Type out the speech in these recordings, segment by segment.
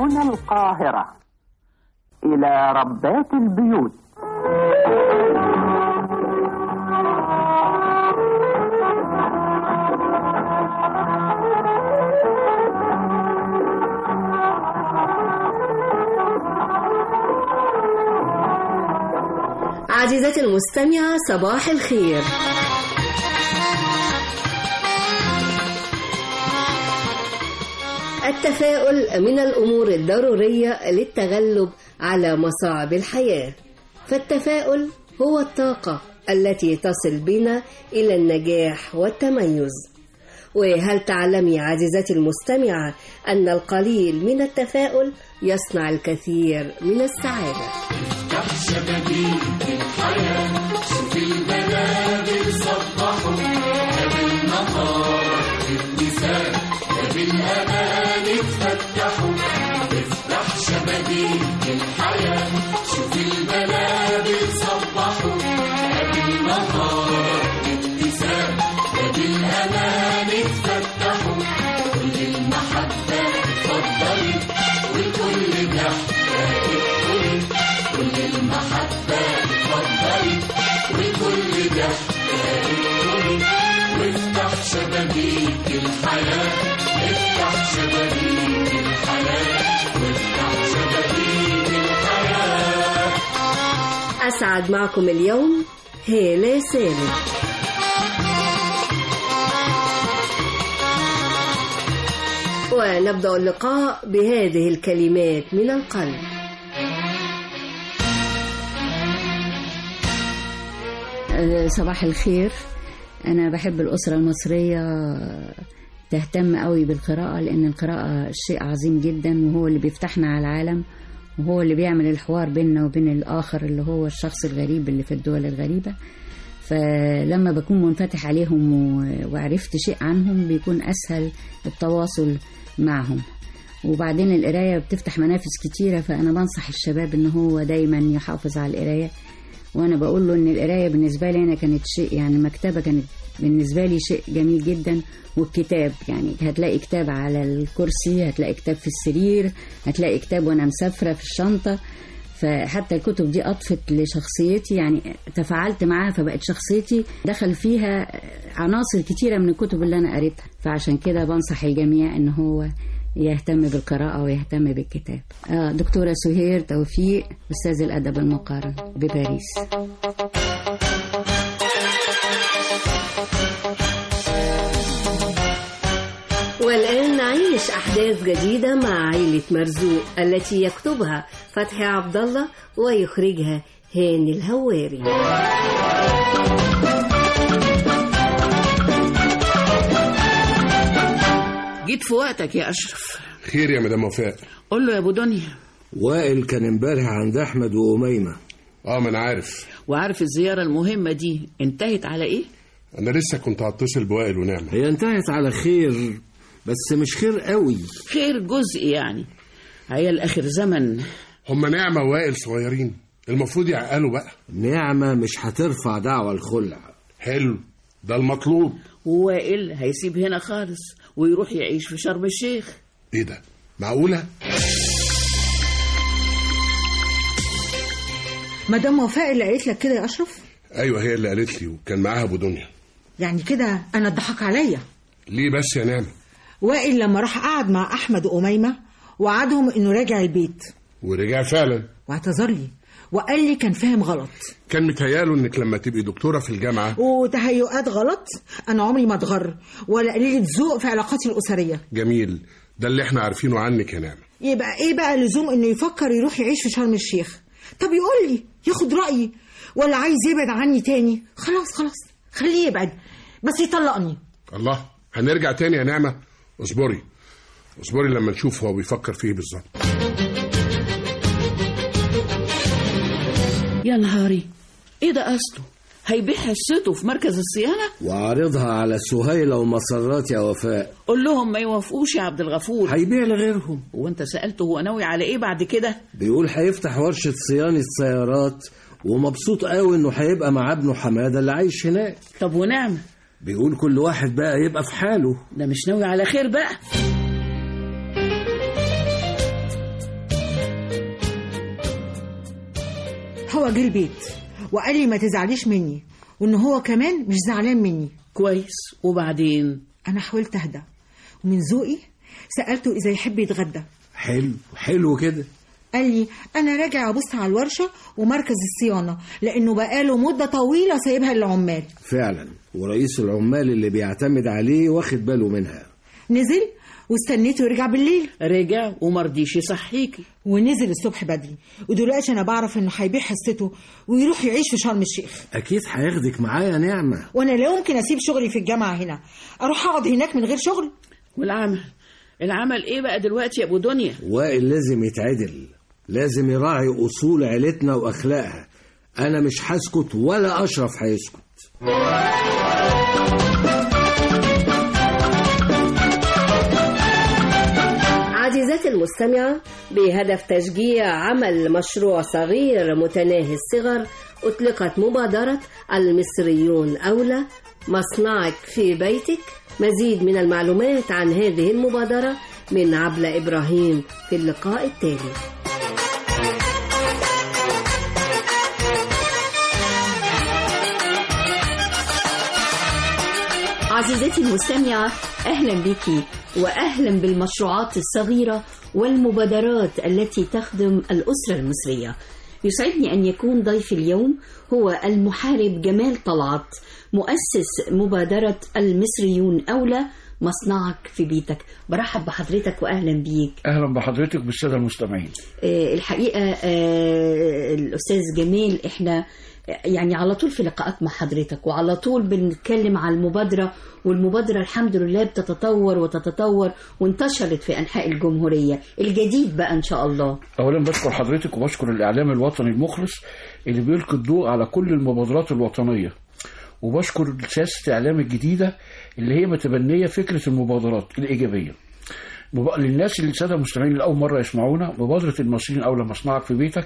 من القاهرة إلى ربات البيوت عزيزتي المستمعة صباح الخير التفاؤل من الأمور الضرورية للتغلب على مصاعب الحياة فالتفاؤل هو الطاقة التي تصل بنا إلى النجاح والتميز وهل تعلمي عزيزتي المستمعة أن القليل من التفاؤل يصنع الكثير من السعادة أسعد معكم اليوم هالة سالم ونبدأ اللقاء بهذه الكلمات من القلب صباح الخير أنا بحب الأسرة المصرية تهتم قوي بالقراءة لأن القراءة شيء عظيم جدا وهو اللي بيفتحنا على العالم وهو اللي بيعمل الحوار بيننا وبين الآخر اللي هو الشخص الغريب اللي في الدول الغريبة فلما بكون منفتح عليهم و- وعرفت شيء عنهم بيكون أسهل التواصل معهم وبعدين القراية بتفتح منافذ كتيرة فأنا بنصح الشباب إن هو دايما يحافظ على القراية وأنا بقول له إن القراية بالنسبة لي أنا كانت شيء يعني مكتبة كانت بالنسبة لي شيء جميل جدا والكتاب يعني هتلاقي كتاب على الكرسي هتلاقي كتاب في السرير هتلاقي كتاب وأنا مسافرة في الشنطة فحتى الكتب دي أضفت لشخصيتي يعني تفاعلت معاها فبقت شخصيتي دخل فيها عناصر كتيرة من الكتب اللي أنا قريتها فعشان كده بنصح الجميع إن هو يهتم بالقراءة ويهتم بالكتاب آه دكتورة سهير توفيق أستاذ الأدب المقارن بباريس والآن نعيش أحداث جديدة مع عائلة مرزوق التي يكتبها فتحي عبد الله ويخرجها هاني الهواري جيت في وقتك يا أشرف خير يا مدام وفاء قول له يا أبو دنيا وائل كان امبارح عند احمد واميمه اه ما انا عارف وعارف الزيارة المهمة دي انتهت على إيه؟ انا لسه كنت هتصل بوائل ونعمة هي انتهت على خير بس مش خير قوي خير جزء يعني عيال آخر زمن هما نعمة ووائل صغيرين المفروض يعقلوا بقى نعمه مش هترفع دعوى الخلع حلو ده المطلوب ووائل هيسيب هنا خالص ويروح يعيش في شرم الشيخ ايه ده معقولة مدام وفاء اللي قالت لك كده يا اشرف ايوه هي اللي قالت لي وكان معاها ابو دنيا يعني كده انا اتضحك عليا ليه بس يا نعمة وائل لما راح قعد مع احمد واميمه وعدهم انه راجع البيت ورجع فعلا واعتذر لي وقال لي كان فاهم غلط كان متهياله انك لما تبقي دكتورة في الجامعة وتهيؤات غلط انا عمري ما اتغر ولا قليله ذوق في علاقاتي الاسريه جميل ده اللي احنا عارفينه عنك يا نعمة يبقى ايه بقى لزوم انه يفكر يروح يعيش في شرم الشيخ طب يقول لي ياخد رايي ولا عايز يبعد عني تاني خلاص خلاص خليه يبعد بس يطلقني الله هنرجع تاني يا نعمة اصبري اصبري لما نشوف هو بيفكر فيه بالظبط يا نهاري إيه ده أصله؟ هيبيع حصته في مركز الصيانة؟ وعارضها على سهيلة ومسرات يا وفاء قول لهم ما يوافقوش يا عبد الغفور هيبيع لغيرهم وانت سألته هو ناوي على ايه بعد كده بيقول هيفتح ورشة صيانة سيارات ومبسوط قوي انه هيبقى مع ابنه حمادة اللي عايش هناك طب ونعمة بيقول كل واحد بقى يبقى في حاله ده مش ناوي على خير بقى هو جه البيت وقال لي ما تزعليش مني وان هو كمان مش زعلان مني كويس وبعدين انا حاولت اهدى ومن ذوقي سالته اذا يحب يتغدى حلو حلو كده قال لي انا راجع ابص على الورشه ومركز الصيانه لانه بقاله مده طويله سايبها للعمال فعلا ورئيس العمال اللي بيعتمد عليه واخد باله منها نزل واستنيته يرجع بالليل رجع ومرضيش يصحيكي ونزل الصبح بدري ودلوقتي انا بعرف انه هيبيع حصته ويروح يعيش في شرم الشيخ اكيد هياخدك معايا نعمه وانا لا يمكن اسيب شغلي في الجامعه هنا اروح اقعد هناك من غير شغل والعمل العمل ايه بقى دلوقتي يا ابو دنيا وائل لازم يتعدل لازم يراعي اصول عيلتنا واخلاقها انا مش هسكت ولا اشرف هيسكت عزيزتي المستمعة بهدف تشجيع عمل مشروع صغير متناهي الصغر أطلقت مبادرة المصريون أولى مصنعك في بيتك مزيد من المعلومات عن هذه المبادرة من عبلة إبراهيم في اللقاء التالي عزيزتي المستمعة أهلا بك وأهلا بالمشروعات الصغيرة والمبادرات التي تخدم الأسرة المصرية يسعدني أن يكون ضيف اليوم هو المحارب جمال طلعت مؤسس مبادرة المصريون أولى مصنعك في بيتك برحب بحضرتك وأهلا بيك اهلا بحضرتك بالساده المستمعين آه، الحقيقة آه، الأستاذ جمال إحنا يعني على طول في لقاءات مع حضرتك وعلى طول بنتكلم على المبادرة والمبادرة الحمد لله بتتطور وتتطور وانتشرت في أنحاء الجمهورية الجديد بقى إن شاء الله اولا بشكر حضرتك وبشكر الاعلام الوطني المخلص اللي بيلقي الضوء على كل المبادرات الوطنيه وبشكر سياسه الاعلام الجديده اللي هي متبنيه فكره المبادرات الايجابيه مب- للناس اللي الساده المستمعين لاول مره يسمعونا مبادره المصريين اولى مصنعك في بيتك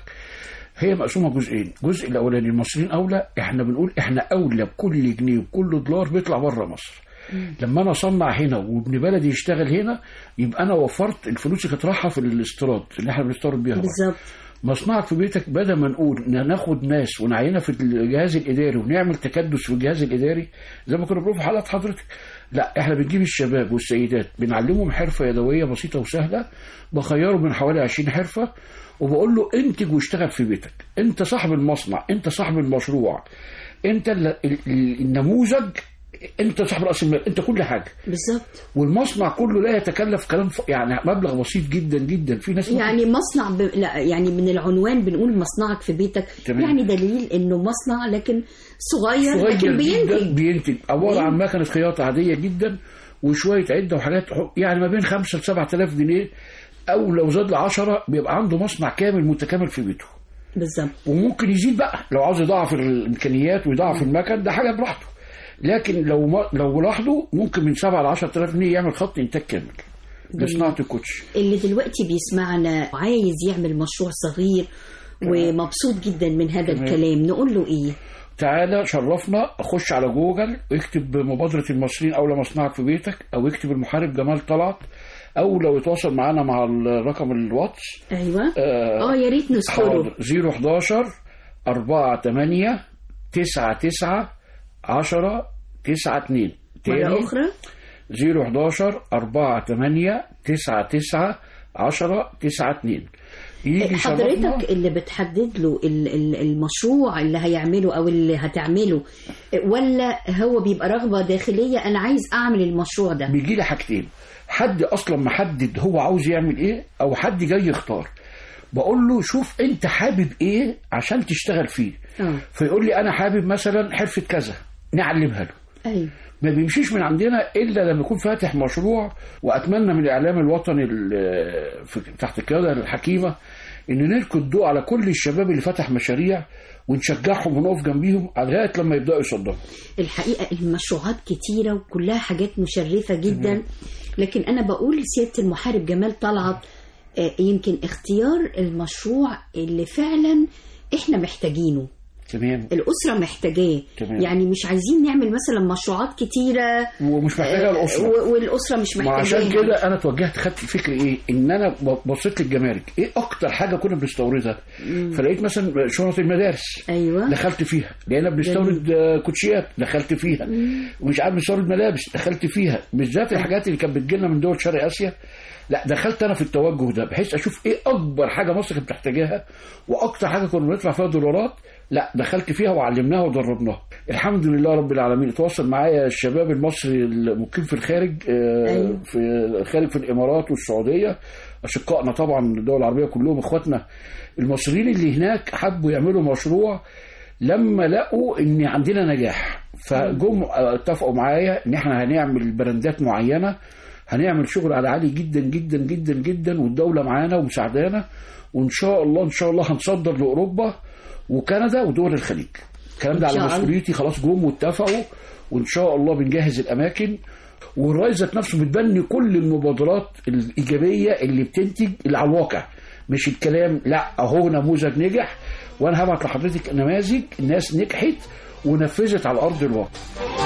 هي مقسومه جزئين الجزء الاولاني المصريين اولى احنا بنقول احنا اولى بكل جنيه وكل دولار بيطلع بره مصر لما انا اصنع هنا وابن بلدي يشتغل هنا يبقى انا وفرت الفلوس اللي كانت رايحه في الاستيراد اللي احنا بنستورد بيها بره. بالظبط مصنعك في بيتك بدل ما نقول ان ناخد ناس ونعينها في الجهاز الاداري ونعمل تكدس في الجهاز الاداري زي ما كنا بنقول في حلقه حضرتك لا احنا بنجيب الشباب والسيدات بنعلمهم حرفه يدويه بسيطه وسهله بخيره من حوالي 20 حرفه وبقول له انتج واشتغل في بيتك انت صاحب المصنع انت صاحب المشروع انت ال- ال- ال- النموذج انت صاحب راس المال انت كل حاجه بالظبط والمصنع كله لا يتكلف كلام ف... يعني مبلغ بسيط جدا جدا في ناس يعني مصنع ب... لا يعني من العنوان بنقول مصنعك في بيتك تمام. يعني دليل انه مصنع لكن صغير, صغير لكن جدا بينتج بينتج عباره عن بينتج. مكنه خياطه عاديه جدا وشويه عده وحاجات يعني ما بين 5 ل 7000 جنيه او لو زاد ل 10 بيبقى عنده مصنع كامل متكامل في بيته بالظبط وممكن يزيد بقى لو عاوز يضاعف الامكانيات ويضاعف المكن ده حاجه براحته لكن لو ما لو لوحده ممكن من 7 ل 10000 جنيه يعمل خط انتاج كامل لصناعه الكوتش اللي دلوقتي بيسمعنا وعايز يعمل مشروع صغير ومبسوط جدا من هذا تمام. الكلام نقول له ايه تعالى شرفنا خش على جوجل اكتب مبادرة المصريين أولى مصنعك في بيتك أو اكتب المحارب جمال طلعت أو لو يتواصل معانا مع الرقم الواتس ايوه آه، اه يا ريت نذكره حاضر 011 4 8 9 9 10 9 2 مرة أخرى 011 4 8 9 9 10 9 2 يجي شرفنا حضرتك اللي بتحدد له ال- ال- المشروع اللي هيعمله او اللي هتعمله ولا هو بيبقى رغبة داخلية انا عايز اعمل المشروع ده بيجي لي حاجتين حد اصلا محدد هو عاوز يعمل ايه او حد جاي يختار بقول له شوف انت حابب ايه عشان تشتغل فيه اه فيقول لي انا حابب مثلا حرفه كذا نعلمها له ايوه ما بيمشيش من عندنا الا لما يكون فاتح مشروع واتمنى من الاعلام الوطني ال- في- تحت القياده الحكيمه ان نلقي الضوء على كل الشباب اللي فتح مشاريع ونشجعهم ونقف جنبيهم لغايه لما يبداوا يصدقوا الحقيقة المشروعات كتيرة وكلها حاجات مشرفة جدا لكن أنا بقول لسيادة المحارب جمال طلعت آه، يمكن اختيار المشروع اللي فعلا احنا محتاجينه تمام الاسره محتاجاه تمام. يعني مش عايزين نعمل مثلا مشروعات كتيره ومش محتاجه الاسره و- والاسره مش ما محتاجاه عشان كده انا توجهت خدت فكر ايه ان انا ب- بصيت للجمارك ايه اكتر حاجه كنا بنستوردها فلقيت مثلا شنط المدارس ايوه دخلت فيها لقينا بنستورد آه، كوتشيات دخلت فيها ومش عارف بنستورد ملابس دخلت فيها بالذات الحاجات اللي كانت بتجيلنا من دول شرق اسيا لا دخلت انا في التوجه ده بحيث اشوف ايه اكبر حاجه مصر كانت محتاجاها واكتر حاجه كنا بندفع فيها دولارات لا دخلت فيها وعلمناها ودربناها الحمد لله رب العالمين تواصل معايا الشباب المصري المقيم في الخارج آه، أيوة. في الخارج في الامارات والسعوديه اشقائنا طبعا الدول العربيه كلهم اخواتنا المصريين اللي هناك حبوا يعملوا مشروع لما لقوا ان عندنا نجاح فجم اتفقوا معايا ان احنا هنعمل براندات معينه هنعمل شغل على عالي جدا جدا جدا جدا والدوله معانا ومساعدانا وان شاء الله ان شاء الله هنصدر لاوروبا وكندا ودول الخليج الكلام ده إن على شاء الله. مسؤوليتي خلاص جم واتفقوا وان شاء الله بنجهز الاماكن والرئيس ذات نفسه بتبني كل المبادرات الايجابيه اللي بتنتج اللي على الواقع مش الكلام لا اهو نموذج نجح وانا هبعت لحضرتك نماذج الناس نجحت ونفذت على ارض الواقع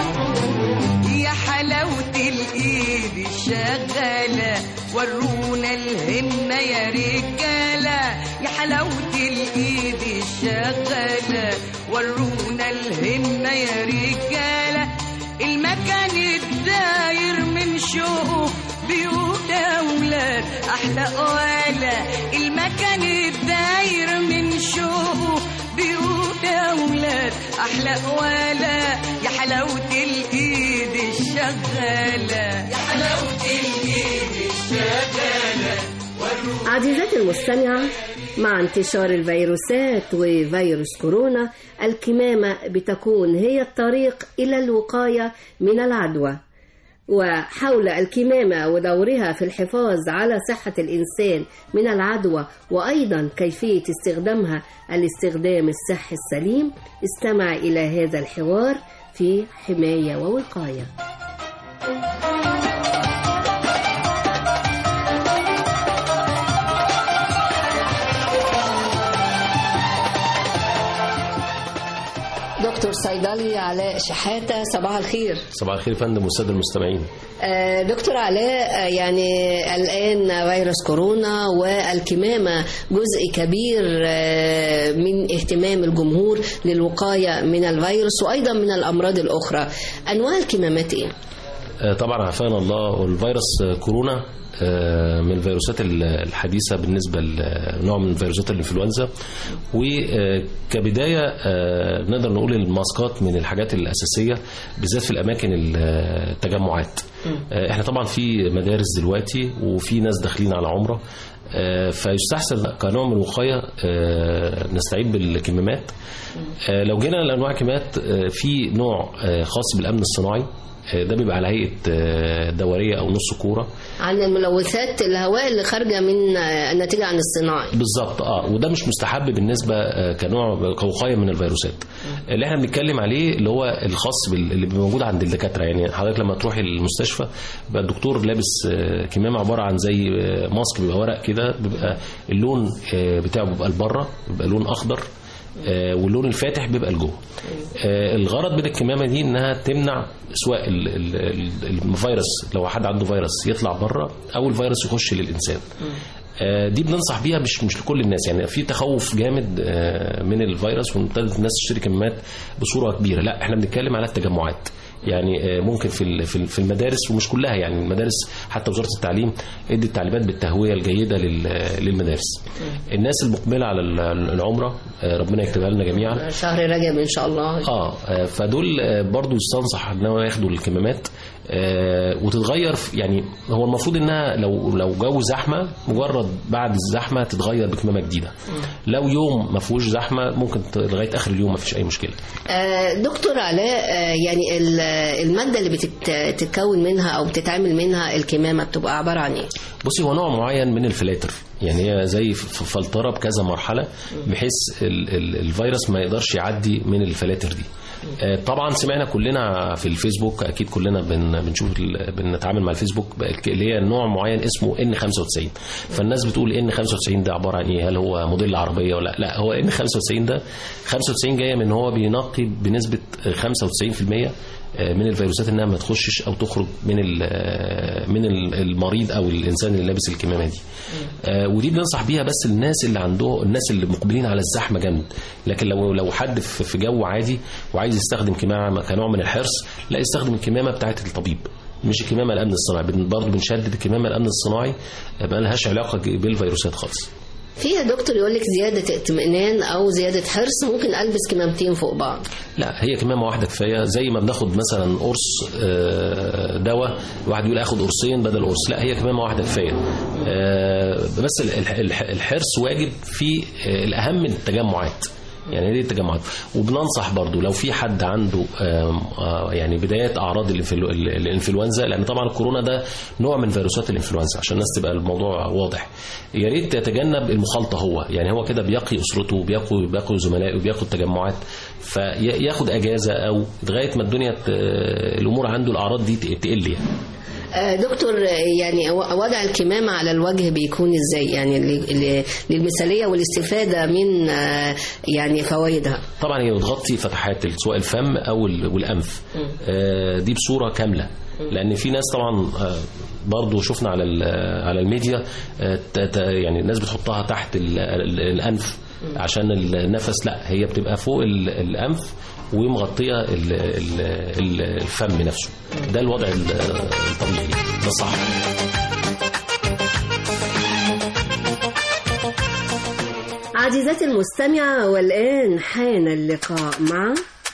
يا حلاوة الإيد الشغالة ورونا الهمة يا رجالة يا حلاوة الإيد الشغالة ورونا الهمة يا رجالة المكان الداير من شوق بيوت أولاد أحلى قوالة المكان الداير من شوق بيوت أولاد أحلى قوالة يا حلاوة الإيد الشغالة يا حلاوة الإيد الشغالة عزيزاتي المستمعة مع انتشار الفيروسات وفيروس كورونا الكمامة بتكون هي الطريق إلى الوقاية من العدوى وحول الكمامة ودورها في الحفاظ على صحة الإنسان من العدوى وأيضا كيفية استخدامها الاستخدام الصحي السليم استمع إلى هذا الحوار في حماية ووقاية دكتور صيدلي علاء شحاتة صباح الخير صباح الخير يا فندم والساده المستمعين آه، دكتور علاء آه، يعني الآن فيروس كورونا والكمامة جزء كبير آه، من اهتمام الجمهور للوقاية من الفيروس وأيضا من الأمراض الأخرى أنواع الكمامات إيه؟ آه، طبعا عافانا الله والفيروس آه، كورونا آه، من الفيروسات ال- الحديثة بالنسبة لنوع من فيروسات الإنفلونزا وكبداية آه، نقدر نقول الماسكات من الحاجات الأساسية بالذات في الأماكن التجمعات آه، احنا طبعا في مدارس دلوقتي وفي ناس داخلين على عمرة آه، فيستحسن كنوع من الوقاية آه، نستعين بالكمامات آه، لو جينا لأنواع الكمامات آه، في نوع آه، خاص بالأمن الصناعي آه، ده بيبقى على هيئة آه، دورية أو نص كورة عن الملوثات الهواء اللي خارجة من آه، الناتجة عن الصناعي بالظبط اه وده مش مستحب بالنسبه آه، كنوع كوقايه من الفيروسات اللي احنا بنتكلم عليه اللي هو الخاص بال- اللي بيبقى موجود عند الدكاتره يعني حضرتك لما تروحي المستشفى بيبقى الدكتور لابس آه، كمامه عباره عن زي آه، ماسك بيبقى ورق كده بيبقى اللون آه، بتاعه بيبقى لبره بيبقى لون اخضر آه، واللون الفاتح بيبقى لجوه آه، الغرض من الكمامه دي انها تمنع سواء ال- ال- ال- الفيروس لو حد عنده فيروس يطلع بره او الفيروس يخش للانسان آه، دي بننصح بيها مش مش لكل الناس يعني في تخوف جامد آه، من الفيروس وابتدت الناس تشتري كمامات بصوره كبيره لا احنا بنتكلم على التجمعات يعني آه، ممكن في ال- في ال- في المدارس ومش كلها يعني المدارس حتى وزاره التعليم ادت تعليمات بالتهويه الجيده لل- للمدارس الناس المقبله على ال- العمره آه، ربنا يكتبها لنا جميعا شهر رجب إن شاء الله اه آه، فدول آه، برضو يستنصح ان هو ياخدوا الكمامات آه، وتتغير في- يعني هو المفروض انها لو لو جو زحمه مجرد بعد الزحمه تتغير بكمامه جديده لو يوم ما فيهوش زحمه ممكن ت- لغايه اخر اليوم ما فيش اي مشكله آه، دكتور علاء آه، يعني ال- المادة اللي بتتكون منها أو بتتعمل منها الكمامة بتبقى عبارة عن إيه؟ بصي هو نوع معين من الفلاتر يعني هي زي ف- فلتره بكذا مرحله بحيث ال ال الفيروس ما يقدرش يعدي من الفلاتر دي آه، طبعا سمعنا كلنا في الفيسبوك اكيد كلنا بن بنشوف ال- بنتعامل مع الفيسبوك بقى- اللي هي نوع معين اسمه ان 95 فالناس بتقول ان 95 ده عباره عن ايه هل هو موديل عربيه ولا لا هو ان 95 ده 95 جايه من ان هو بينقي بنسبه 95% من الفيروسات انها ما تخشش او تخرج من ال- من ال- المريض او الانسان اللي لابس الكمامه دي آه، ودي بننصح بيها بس الناس اللي عنده الناس اللي مقبلين على الزحمه جامد لكن لو لو حد في في جو عادي وعايز يستخدم كمامه كنوع من الحرص لا يستخدم الكمامه بتاعه الطبيب مش الكمامه الامن الصناعي بن- برضه بنشدد الكمامه الامن الصناعي ما لهاش علاقه بالفيروسات خالص فيها دكتور يقول لك زياده اطمئنان او زياده حرص ممكن البس كمامتين فوق بعض لا هي كمامه واحده كفايه زي ما بناخد مثلا قرص آه، دواء واحد يقول اخد قرصين بدل قرص لا هي كمامه واحده كفايه آه، بس ال- ال- الح- الحرص واجب في آه، الاهم التجمعات يعني دي التجمعات وبننصح برضو لو في حد عنده آم، آه، يعني بدايات اعراض الانفلو- ال- الانفلونزا لان طبعا الكورونا ده نوع من فيروسات الانفلونزا عشان الناس تبقى الموضوع واضح يا ريت يتجنب المخالطه هو يعني هو كده بيقي اسرته بيقي بيقي زملائه بياخد تجمعات فياخد اجازه او لغايه ما الدنيا ت- الامور عنده الاعراض دي ت- تقل يعني آه، دكتور آه، يعني و- وضع الكمامة على الوجه بيكون ازاي يعني ل- ل- للمثالية والاستفادة من آه، يعني فوائدها طبعا هي بتغطي فتحات سواء الفم او ال- والانف آه، دي بصوره كامله لان في ناس طبعا آه، برضو شفنا على ال- على الميديا آه، ت- ت- يعني الناس بتحطها تحت ال- ال- الانف عشان النفس لا هي بتبقى فوق ال- الانف ومغطيه ال- ال- ال- الفم نفسه ده الوضع ال- الطبيعي ده صح عزيزتي المستمعة والآن حان اللقاء مع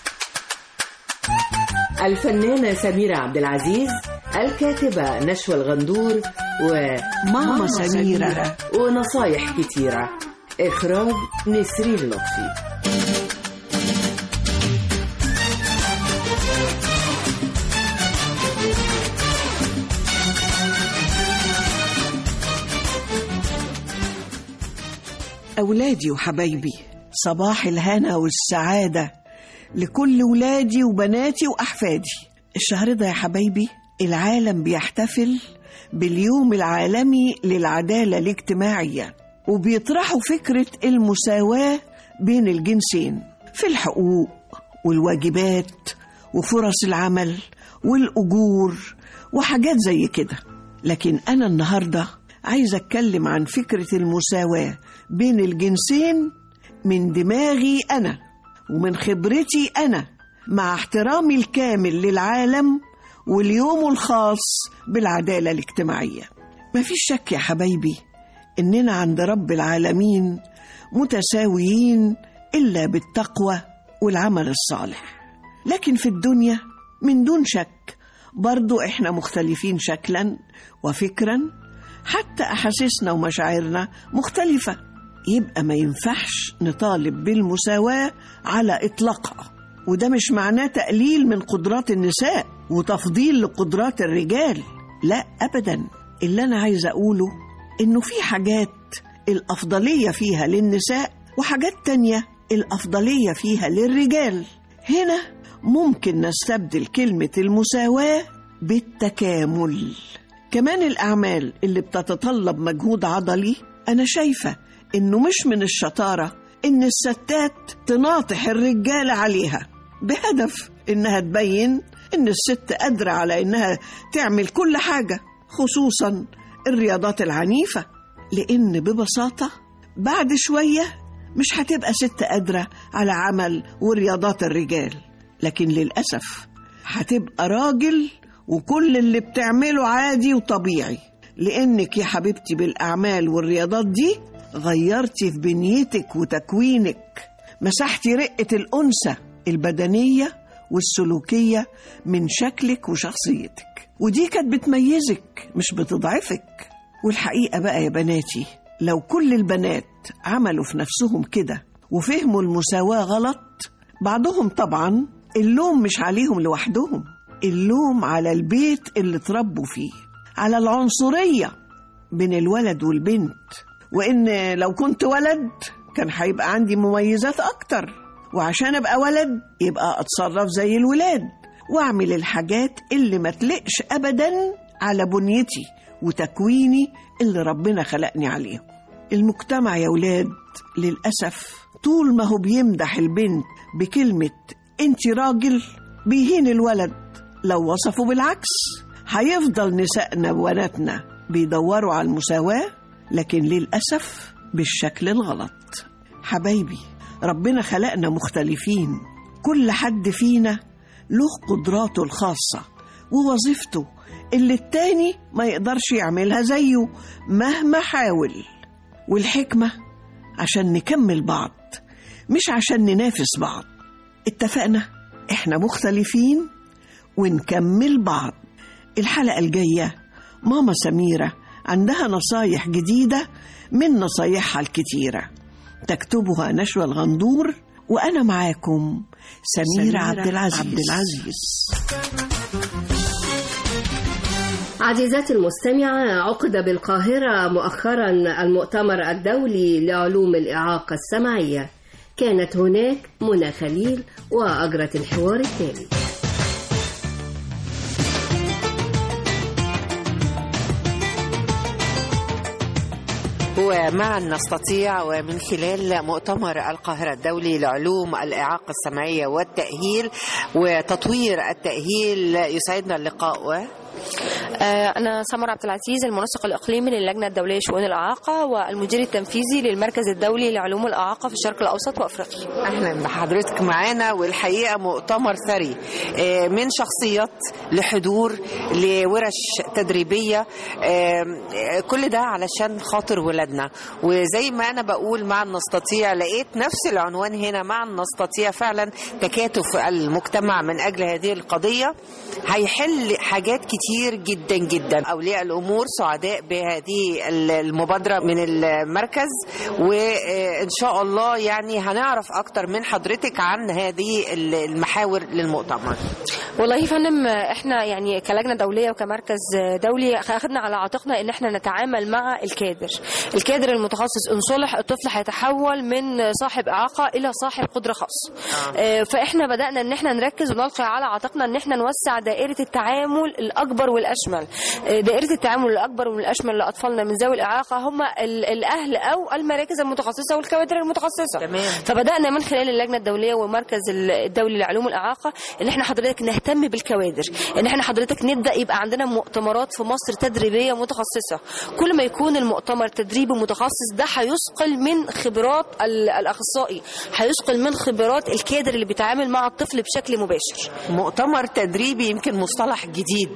الفنانة سميرة عبد العزيز الكاتبة نشوى الغندور وماما سميرة ونصايح كتيرة إخراج نسرين لطفي أولادي وحبايبي صباح الهنا والسعادة لكل ولادي وبناتي وأحفادي الشهر ده يا حبايبي العالم بيحتفل باليوم العالمي للعدالة الاجتماعية وبيطرحوا فكرة المساواة بين الجنسين في الحقوق والواجبات وفرص العمل والأجور وحاجات زي كده لكن أنا النهاردة عايزة أتكلم عن فكرة المساواة بين الجنسين من دماغي أنا ومن خبرتي أنا مع احترامي الكامل للعالم واليوم الخاص بالعدالة الاجتماعية مفيش شك يا حبايبي إننا عند رب العالمين متساويين إلا بالتقوى والعمل الصالح لكن في الدنيا من دون شك برضو إحنا مختلفين شكلا وفكرا حتى أحاسيسنا ومشاعرنا مختلفة يبقى ما ينفعش نطالب بالمساواة على إطلاقها وده مش معناه تقليل من قدرات النساء وتفضيل لقدرات الرجال لا أبدا اللي أنا عايزة أقوله إنه في حاجات الأفضلية فيها للنساء وحاجات تانية الأفضلية فيها للرجال هنا ممكن نستبدل كلمة المساواة بالتكامل كمان الأعمال اللي بتتطلب مجهود عضلي أنا شايفة إنه مش من الشطارة إن الستات تناطح الرجال عليها بهدف إنها تبين إن الست قادرة على إنها تعمل كل حاجة خصوصا الرياضات العنيفة لأن ببساطة بعد شوية مش هتبقى ست قادرة على عمل ورياضات الرجال لكن للأسف هتبقى راجل وكل اللي بتعمله عادي وطبيعي لأنك يا حبيبتي بالأعمال والرياضات دي غيرتي في بنيتك وتكوينك مسحتي رقة الأنثى البدنية والسلوكية من شكلك وشخصيتك ودي كانت بتميزك مش بتضعفك والحقيقة بقى يا بناتي لو كل البنات عملوا في نفسهم كده وفهموا المساواة غلط بعضهم طبعا اللوم مش عليهم لوحدهم اللوم على البيت اللي اتربوا فيه على العنصرية بين الولد والبنت وإن لو كنت ولد كان هيبقى عندي مميزات أكتر وعشان ابقى ولد يبقى اتصرف زي الولاد واعمل الحاجات اللي ما تلقش ابدا على بنيتي وتكويني اللي ربنا خلقني عليه المجتمع يا ولاد للأسف طول ما هو بيمدح البنت بكلمة انت راجل بيهين الولد لو وصفوا بالعكس هيفضل نسائنا وبناتنا بيدوروا على المساواة لكن للأسف بالشكل الغلط حبايبي ربنا خلقنا مختلفين كل حد فينا له قدراته الخاصة ووظيفته اللي التاني ما يقدرش يعملها زيه مهما حاول والحكمة عشان نكمل بعض مش عشان ننافس بعض اتفقنا احنا مختلفين ونكمل بعض الحلقة الجاية ماما سميرة عندها نصايح جديدة من نصايحها الكتيرة تكتبها نشوى الغندور وأنا معاكم سميرة, سميرة عبد العزيز, عبد العزيز. عزيزاتي المستمعة عقد بالقاهرة مؤخرا المؤتمر الدولي لعلوم الإعاقة السمعية كانت هناك منى خليل وأجرت الحوار التالي ومعا نستطيع ومن خلال مؤتمر القاهرة الدولي لعلوم الإعاقة السمعية والتأهيل وتطوير التأهيل يسعدنا اللقاء أنا سمر عبد العزيز المنسق الإقليمي للجنة الدولية لشؤون الإعاقة والمدير التنفيذي للمركز الدولي لعلوم الإعاقة في الشرق الأوسط وأفريقيا. أهلا بحضرتك معانا والحقيقة مؤتمر ثري من شخصيات لحضور لورش تدريبية كل ده علشان خاطر ولادنا وزي ما أنا بقول مع نستطيع لقيت نفس العنوان هنا مع نستطيع فعلا تكاتف المجتمع من أجل هذه القضية هيحل حاجات كتير جدا جدا اولياء الامور سعداء بهذه المبادره من المركز وان شاء الله يعني هنعرف اكتر من حضرتك عن هذه المحاور للمؤتمر والله يا فندم احنا يعني كلجنه دوليه وكمركز دولي اخذنا على عاتقنا ان احنا نتعامل مع الكادر الكادر المتخصص ان صلح الطفل هيتحول من صاحب اعاقه الى صاحب قدره خاصه آه. فاحنا بدانا ان احنا نركز ونلقي على عاتقنا ان احنا نوسع دائره التعامل الاكبر والاشمل دائره التعامل الاكبر والاشمل لاطفالنا من ذوي الاعاقه هم الاهل او المراكز المتخصصه والكوادر المتخصصه تمام. فبدانا من خلال اللجنه الدوليه والمركز الدولي لعلوم الاعاقه ان احنا حضرتك نهتم بالكوادر ان احنا حضرتك نبدا يبقى عندنا مؤتمرات في مصر تدريبيه متخصصه كل ما يكون المؤتمر تدريبي متخصص ده هيثقل من خبرات الاخصائي هيثقل من خبرات الكادر اللي بيتعامل مع الطفل بشكل مباشر مؤتمر تدريبي يمكن مصطلح جديد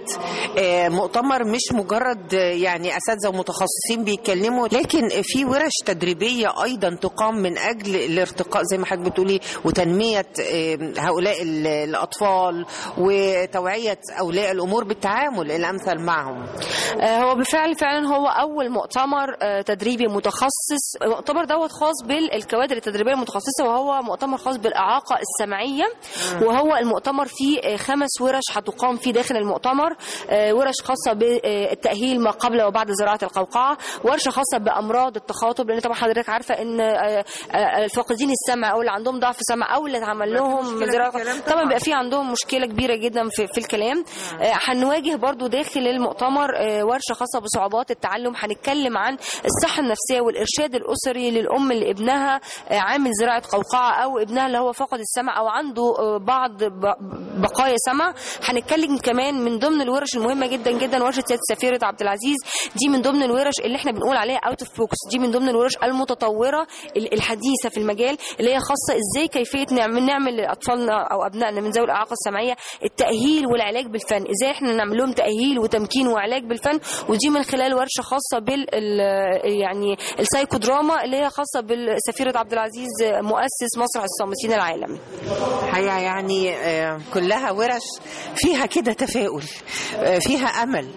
مؤتمر مش مجرد يعني اساتذه ومتخصصين بيتكلموا لكن في ورش تدريبيه ايضا تقام من اجل الارتقاء زي ما حضرتك بتقولي وتنميه هؤلاء الاطفال وتوعيه اولياء الامور بالتعامل الامثل معهم. هو بالفعل فعلا هو اول مؤتمر تدريبي متخصص المؤتمر دوت خاص بالكوادر التدريبيه المتخصصه وهو مؤتمر خاص بالاعاقه السمعيه وهو المؤتمر فيه خمس ورش هتقام فيه داخل المؤتمر ورش خاصة بالتأهيل ما قبل وبعد زراعة القوقعة ورشة خاصة بأمراض التخاطب لأن طبعا حضرتك عارفة إن الفاقدين السمع أو اللي عندهم ضعف سمع أو اللي اتعمل لهم زراعة طبعا بيبقى في عندهم مشكلة كبيرة جدا في, في الكلام هنواجه برضو داخل المؤتمر ورشة خاصة بصعوبات التعلم هنتكلم عن الصحة النفسية والإرشاد الأسري للأم اللي ابنها عامل زراعة قوقعة أو ابنها اللي هو فقد السمع أو عنده بعض بقايا سمع هنتكلم كمان من ضمن الورش المهمه جدا جدا ورشه سياده سفيره عبد العزيز دي من ضمن الورش اللي احنا بنقول عليها اوت اوف بوكس دي من ضمن الورش المتطوره الحديثه في المجال اللي هي خاصه ازاي كيفيه نعمل نعمل لاطفالنا او ابنائنا من ذوي الاعاقه السمعيه التاهيل والعلاج بالفن ازاي احنا نعمل لهم تاهيل وتمكين وعلاج بالفن ودي من خلال ورشه خاصه بال يعني السايكودراما اللي هي خاصه بالسفيره عبد العزيز مؤسس مسرح الصامتين العالمي حقيقه يعني كلها ورش فيها كده تفاؤل فيها امل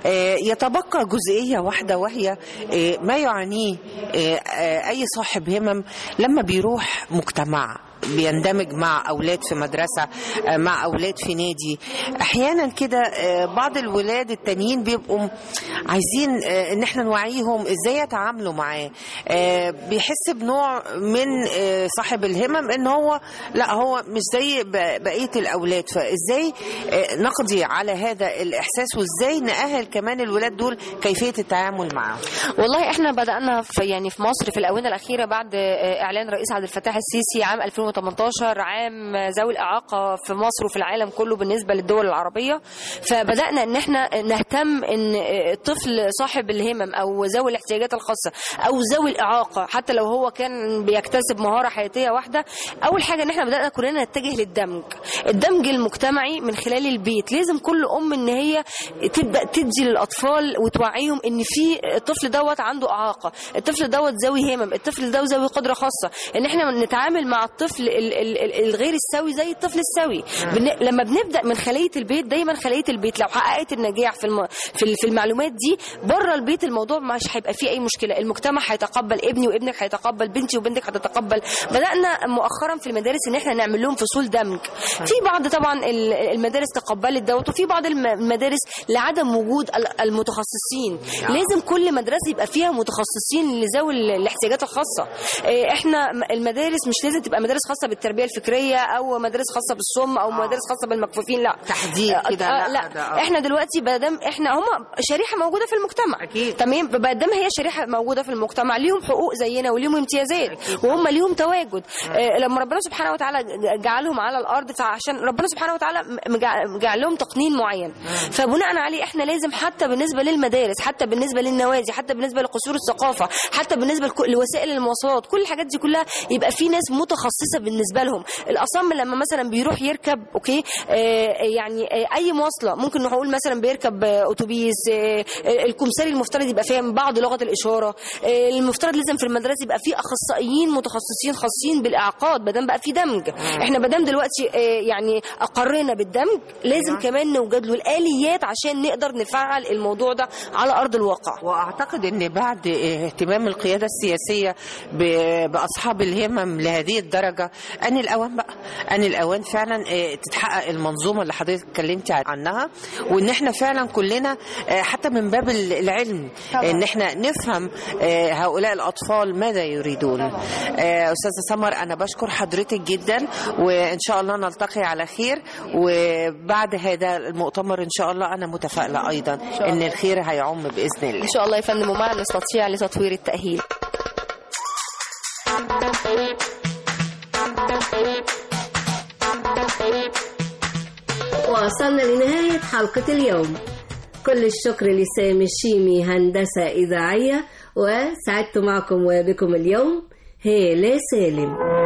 يتبقى جزئيه واحده وهي ما يعانيه اي صاحب همم لما بيروح مجتمع بيندمج مع اولاد في مدرسه آه، مع اولاد في نادي احيانا كده آه، بعض الولاد التانيين بيبقوا عايزين آه، ان احنا نوعيهم ازاي يتعاملوا معاه آه، بيحس بنوع من آه، صاحب الهمم ان هو لا هو مش زي ب- بقيه الاولاد فازاي آه، نقضي على هذا الاحساس وازاي نأهل كمان الولاد دول كيفيه التعامل معاهم والله احنا بدأنا في يعني في مصر في الآونة الأخيرة بعد آه، إعلان رئيس عبد الفتاح السيسي عام 2018 عام ذوي الإعاقة في مصر وفي العالم كله بالنسبة للدول العربية فبدأنا إن احنا نهتم إن آه، الطفل صاحب الهمم أو ذوي الاحتياجات الخاصة أو ذوي الإعاقة حتى لو هو كان بيكتسب مهارة حياتية واحدة أول حاجة إن احنا بدأنا كلنا نتجه للدمج الدمج المجتمعي من خلال البيت لازم كل أم إن هي تبدأ تدي للأطفال وتوعيهم إن في الطفل دوت عنده إعاقة الطفل دوت ذوي همم الطفل ده ذوي قدرة خاصة إن احنا نتعامل مع الطفل ال- ال- ال- الغير السوي زي الطفل السوي بن... لما بنبدأ من خلية البيت دايما خلية البيت لو حققت النجاح في الم... في ال- في المعلومات دي بره البيت الموضوع مش هيبقى فيه أي مشكلة المجتمع هيتقبل ابني وابنك هيتقبل بنتي وبنتك هتتقبل بدأنا مؤخرا في المدارس إن احنا نعمل لهم فصول دمج في بعض طبعا ال- المدارس تقبلت دوت وفي بعض الم- المدارس لعدم وجود ال- المتخصصين لازم كل مدرسه يبقى فيها متخصصين لذوي ال- الاحتياجات الخاصه إيه، احنا م- المدارس مش لازم تبقى مدارس خاصه بالتربيه الفكريه او مدارس خاصه بالصم او مدارس خاصه بالمكفوفين لا تحديد كده، آه، لا، لا ده، آه. احنا دلوقتي بدم احنا هم شريحه موجوده في المجتمع اكيد تمام بدم هي شريحه موجوده في المجتمع ليهم حقوق زينا وليهم امتيازات وهم ليهم تواجد آه، لما ربنا سبحانه وتعالى ج- جعلهم على الارض فعشان ربنا سبحانه وتعالى م- مجع- مجعل لهم تقنين معين فبناء عليه احنا لازم حتى بالنسبه للمدارس حتى بالنسبه للنوادي حتى بالنسبه لقصور الثقافه حتى بالنسبه لك- لوسائل المواصلات كل الحاجات دي كلها يبقى في ناس متخصصه بالنسبه لهم الاصم لما مثلا بيروح يركب اوكي آه يعني آه اي مواصله ممكن نقول مثلا بيركب آه اتوبيس آه آه، الكمساري المفترض يبقى فاهم بعض لغه الاشاره آه المفترض لازم في المدرسه يبقى في اخصائيين متخصصين خاصين بالاعاقات ما دام بقى في دمج احنا ما دام دلوقتي آه يعني اقرينا بالدمج لازم كمان نوجد له الاليات عشان نقدر نفعل الموضوع ده على ارض الواقع واعتقد ان بعد اهتمام القياده السياسيه ب- باصحاب الهمم لهذه الدرجه ان الاوان بقى ان الاوان فعلا آه، تتحقق المنظومه اللي حضرتك اتكلمتي عنها وان احنا فعلا كلنا آه، حتى من باب ال- العلم طبعاً. ان احنا نفهم آه، هؤلاء الاطفال ماذا يريدون آه، استاذه سمر انا بشكر حضرتك جدا وان شاء الله نلتقي على خير وبعد هذا المؤتمر ان شاء الله انا متفائله ايضا شاء ان الله. الخير هيعم باذن الله ان شاء الله يا فندم ومعا نستطيع لتطوير التاهيل وصلنا لنهاية حلقة اليوم كل الشكر لسامي الشيمي هندسة إذاعية وسعدت معكم وبكم اليوم هالة سالم